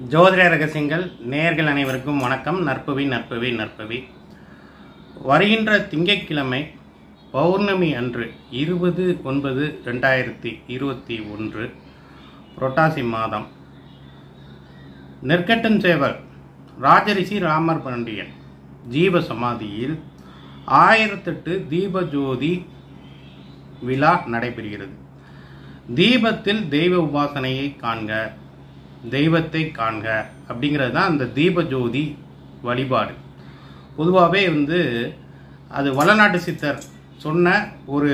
ஜோதிட ரகசியங்கள் நேயர்கள் அனைவருக்கும் வணக்கம் நற்பவி நற்பவி நற்பவி வருகின்ற திங்கட்கிழமை பௌர்ணமி அன்று இருபது ஒன்பது ரெண்டாயிரத்தி இருபத்தி ஒன்று புரட்டாசி மாதம் நெற்கட்டன் சேவர் ராஜரிஷி ராமர் பாண்டியன் ஜீவ சமாதியில் ஆயிரத்தெட்டு தீபஜோதி விழா நடைபெறுகிறது தீபத்தில் தெய்வ உபாசனையை காண்க தெய்வத்தை காண்க அப்படிங்கிறது தான் அந்த தீபஜோதி வழிபாடு பொதுவாகவே வந்து அது வளநாட்டு சித்தர் சொன்ன ஒரு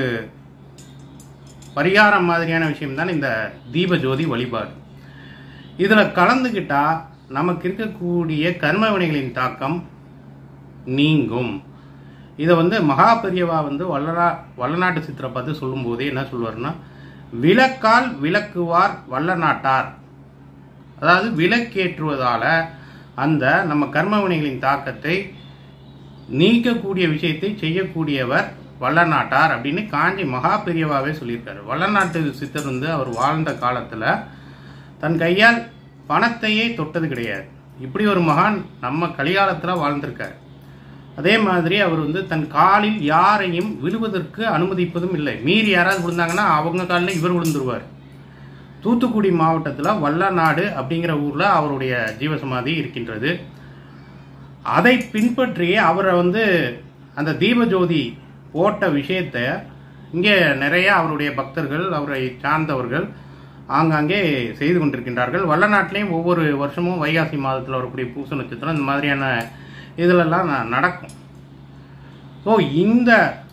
பரிகாரம் மாதிரியான விஷயம் தான் இந்த தீபஜோதி வழிபாடு இதில் கலந்துக்கிட்டா நமக்கு இருக்கக்கூடிய கர்ம வினைகளின் தாக்கம் நீங்கும் இதை வந்து மகா பெரியவா வந்து வல்லரா வல்லநாட்டு சித்தரை பார்த்து சொல்லும்போதே என்ன சொல்லுவார்னா விளக்கால் விளக்குவார் வல்லநாட்டார் அதாவது விளக்கேற்றுவதால அந்த நம்ம கர்ம வினைகளின் தாக்கத்தை நீக்கக்கூடிய விஷயத்தை செய்யக்கூடியவர் வல்லநாட்டார் அப்படின்னு காஞ்சி மகா பெரியவாவே சொல்லியிருக்காரு வல்லநாட்டு சித்தர் வந்து அவர் வாழ்ந்த காலத்தில் தன் கையால் பணத்தையே தொட்டது கிடையாது இப்படி ஒரு மகான் நம்ம கலிகாலத்தில் வாழ்ந்திருக்கார் அதே மாதிரி அவர் வந்து தன் காலில் யாரையும் விழுவதற்கு அனுமதிப்பதும் இல்லை மீறி யாராவது விழுந்தாங்கன்னா அவங்க காலில் இவர் விழுந்துருவார் தூத்துக்குடி மாவட்டத்தில் வல்லநாடு அப்படிங்கிற ஊரில் அவருடைய ஜீவசமாதி இருக்கின்றது அதை பின்பற்றியே அவரை வந்து அந்த தீபஜோதி போட்ட விஷயத்த இங்கே நிறைய அவருடைய பக்தர்கள் அவரை சார்ந்தவர்கள் ஆங்காங்கே செய்து கொண்டிருக்கின்றார்கள் வல்லநாட்டிலையும் ஒவ்வொரு வருஷமும் வைகாசி மாதத்தில் வரக்கூடிய பூச நட்சத்திரம் இந்த மாதிரியான இதிலெல்லாம் ந- நடக்கும் ஸோ இந்த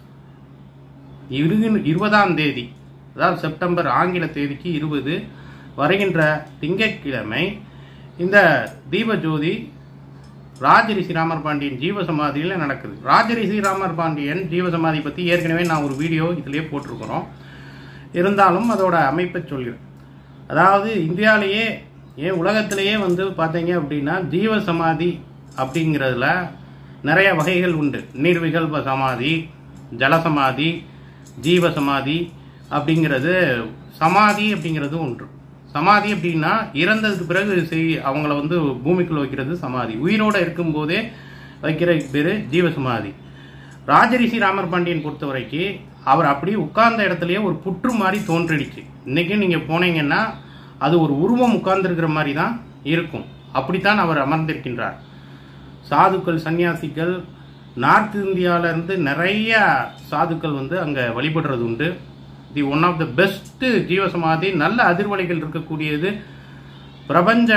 இரு இருபதாம் தேதி அதாவது செப்டம்பர் ஆங்கில தேதிக்கு இருபது வருகின்ற திங்கட்கிழமை இந்த தீபஜோதி ராஜரிஷி ராமர் பாண்டியன் ஜீவசமாதியில் நடக்குது ராஜரிஷி ராமர் பாண்டியன் ஜீவசமாதி பற்றி ஏற்கனவே நான் ஒரு வீடியோ இதிலே போட்டிருக்கிறோம் இருந்தாலும் அதோட அமைப்பை சொல்கிறேன் அதாவது இந்தியாவிலேயே ஏன் உலகத்திலேயே வந்து பார்த்தீங்க அப்படின்னா ஜீவசமாதி அப்படிங்கிறதுல நிறைய வகைகள் உண்டு நீர்விகல்ப சமாதி ஜலசமாதி ஜீவசமாதி அப்படிங்கிறது சமாதி அப்படிங்கிறது ஒன்று சமாதி அப்படின்னா இறந்ததுக்கு பிறகு செய் அவங்கள வந்து பூமிக்குள்ள வைக்கிறது சமாதி உயிரோட இருக்கும்போதே வைக்கிற பேர் ஜீவசமாதி ராஜரிஷி ராமர் பாண்டியன் பொறுத்த வரைக்கும் அவர் அப்படி உட்கார்ந்த இடத்துலயே ஒரு புற்று மாதிரி தோன்றிடுச்சு இன்னைக்கு நீங்க போனீங்கன்னா அது ஒரு உருவம் உட்கார்ந்துருக்கிற மாதிரி தான் இருக்கும் அப்படித்தான் அவர் அமர்ந்திருக்கின்றார் சாதுக்கள் சன்னியாசிகள் நார்த் இந்தியால இருந்து நிறைய சாதுக்கள் வந்து அங்க வழிபடுறது உண்டு the one of the best ஜீவசமாதி நல்ல அதிர்வலைகள் இருக்கக்கூடியது பிரபஞ்ச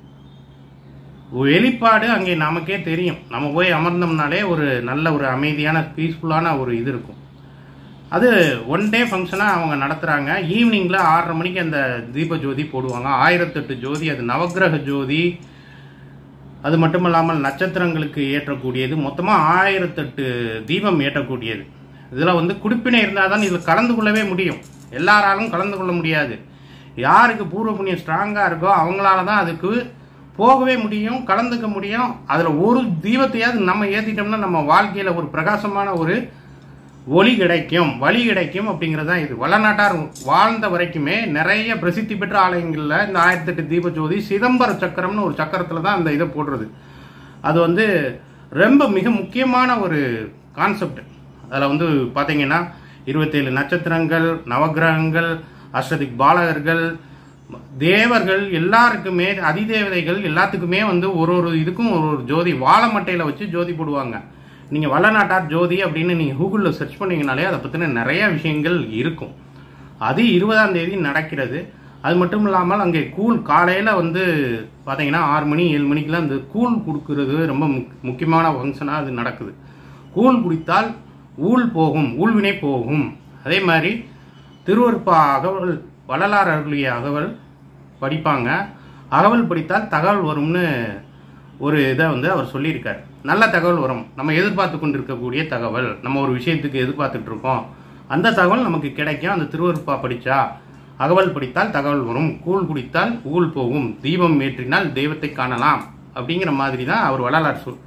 வெளிப்பாடு அங்கே நமக்கே தெரியும் நம்ம போய் அமர்ந்தோம்னாலே ஒரு நல்ல ஒரு அமைதியான பீஸ்ஃபுல்லான ஒரு இது இருக்கும் அது ஒன் டே ஃபங்க்ஷனாக அவங்க நடத்துகிறாங்க ஈவினிங்கில் ஆறரை மணிக்கு அந்த தீப ஜோதி போடுவாங்க ஆயிரத்தெட்டு ஜோதி அது நவக்கிரக ஜோதி அது மட்டும் இல்லாமல் நட்சத்திரங்களுக்கு ஏற்றக்கூடியது மொத்தமாக ஆயிரத்தெட்டு தீபம் ஏற்றக்கூடியது இதில் வந்து குடிப்பினை இருந்தால் தான் இதில் கலந்து கொள்ளவே முடியும் எல்லாராலும் கலந்து கொள்ள முடியாது யாருக்கு பூர்வ புண்ணியம் ஸ்ட்ராங்காக இருக்கோ அவங்களால தான் அதுக்கு போகவே முடியும் கலந்துக்க முடியும் அதில் ஒரு தீபத்தையாவது நம்ம ஏற்றிட்டோம்னா நம்ம வாழ்க்கையில் ஒரு பிரகாசமான ஒரு ஒளி கிடைக்கும் வழி கிடைக்கும் அப்படிங்கிறது தான் இது வளநாட்டார் வாழ்ந்த வரைக்குமே நிறைய பிரசித்தி பெற்ற ஆலயங்களில் இந்த ஆயிரத்தெட்டு தீப ஜோதி சிதம்பர சக்கரம்னு ஒரு சக்கரத்தில் தான் அந்த இதை போடுறது அது வந்து ரொம்ப மிக முக்கியமான ஒரு கான்செப்ட் அதில் வந்து பார்த்தீங்கன்னா இருபத்தேழு நட்சத்திரங்கள் நவக்கிரகங்கள் அஷ்டதிக் பாலகர்கள் தேவர்கள் எல்லாருக்குமே அதிதேவதைகள் எல்லாத்துக்குமே வந்து ஒரு ஒரு இதுக்கும் ஒரு ஒரு ஜோதி வாழை மட்டையில் வச்சு ஜோதி போடுவாங்க நீங்கள் வல்லநாட்டார் ஜோதி அப்படின்னு நீங்கள் கூகுளில் சர்ச் பண்ணீங்கனாலே அதை பற்றின நிறைய விஷயங்கள் இருக்கும் அது இருபதாம் தேதி நடக்கிறது அது மட்டும் இல்லாமல் அங்கே கூழ் காலையில் வந்து பார்த்தீங்கன்னா ஆறு மணி ஏழு மணிக்கெலாம் அந்த கூழ் கொடுக்கறது ரொம்ப முக்- முக்கியமான ஃபங்க்ஷனாக அது நடக்குது கூழ் குடித்தால் ஊழ் போகும் ஊழ்வினை போகும் அதே மாதிரி திருவருப்பா அகவல் வள்ளலார் அருளிய அகவல் படிப்பாங்க அகவல் படித்தால் தகவல் வரும்னு ஒரு இதை வந்து அவர் சொல்லியிருக்கார் நல்ல தகவல் வரும் நம்ம எதிர்பார்த்து கொண்டிருக்கக்கூடிய தகவல் நம்ம ஒரு விஷயத்துக்கு எதிர்பார்த்துட்டு இருக்கோம் அந்த தகவல் நமக்கு கிடைக்கும் அந்த திருவருப்பா படித்தா அகவல் படித்தால் தகவல் வரும் கூழ் குடித்தால் ஊழ் போகும் தீபம் ஏற்றினால் தெய்வத்தை காணலாம் அப்படிங்கிற மாதிரி தான் அவர் வள்ளலார் சொல்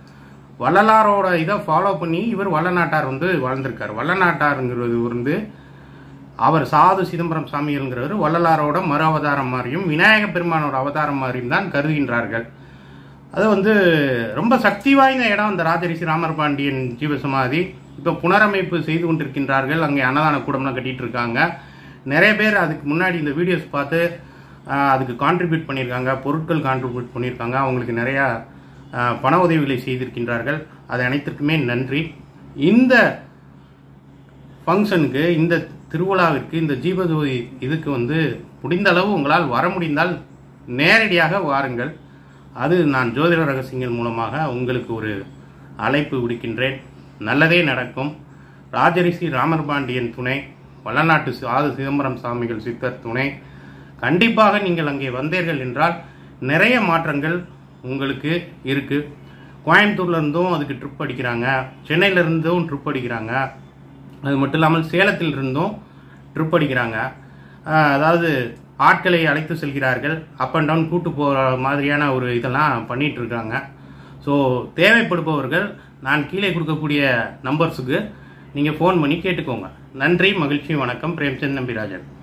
வள்ளலாரோட இதை ஃபாலோ பண்ணி இவர் வள்ளநாட்டார் வந்து வாழ்ந்திருக்கார் வள்ளநாட்டாருங்கிறது வந்து அவர் சாது சிதம்பரம் சாமிகள்ங்கிறவர் வள்ளலாரோட மறு அவதாரம் மாதிரியும் விநாயக பெருமானோட அவதாரம் மாதிரியும் தான் கருதுகின்றார்கள் அது வந்து ரொம்ப சக்தி வாய்ந்த இடம் அந்த ராஜரிஷி ராமர் பாண்டியன் ஜீவசமாதி இப்போ புனரமைப்பு செய்து கொண்டிருக்கின்றார்கள் அங்கே அன்னதான கூடம்லாம் கட்டிட்டு இருக்காங்க நிறைய பேர் அதுக்கு முன்னாடி இந்த வீடியோஸ் பார்த்து ஆஹ், அதுக்கு கான்ட்ரிபியூட் பண்ணியிருக்காங்க பொருட்கள் கான்ட்ரிபியூட் பண்ணியிருக்காங்க அவங்களுக்கு நிறையா ஆஹ், பண உதவிகளை செய்திருக்கின்றார்கள் அது அனைத்திற்குமே நன்றி இந்த ஃபங்க்ஷனுக்கு இந்த திருவிழாவிற்கு இந்த ஜீவஜோதி இதுக்கு வந்து முடிந்த அளவு உங்களால் வர முடிந்தால் நேரடியாக வாருங்கள் அது நான் ஜோதிட ரகசியங்கள் மூலமாக உங்களுக்கு ஒரு அழைப்பு விடுக்கின்றேன் நல்லதே நடக்கும் ராஜரிஷி ராமர் பாண்டியன் துணை வள்ளநாட்டு சாது சிதம்பரம் சாமிகள் சித்தர் துணை கண்டிப்பாக நீங்கள் அங்கே வந்தீர்கள் என்றால் நிறைய மாற்றங்கள் உங்களுக்கு இருக்கு கோயம்புத்தூர்ல இருந்தும் அதுக்கு ட்ரிப் அடிக்கிறாங்க சென்னையில இருந்தும் ட்ரிப் அடிக்கிறாங்க அது மட்டும் இல்லாமல் சேலத்தில் இருந்தும் ட்ரிப் அடிக்கிறாங்க ஆஹ் அதாவது ஆட்களை அழைத்து செல்கிறார்கள் அப் அண்ட் டவுன் கூட்டு போகிற மாதிரியான ஒரு இதெல்லாம் பண்ணிட்டு இருக்காங்க ஸோ தேவைப்படுபவர்கள் நான் கீழே கொடுக்கக்கூடிய நம்பர்ஸுக்கு நீங்கள் ஃபோன் பண்ணி கேட்டுக்கோங்க நன்றி மகிழ்ச்சி வணக்கம் பிரேம்சந்த் நம்பிராஜன்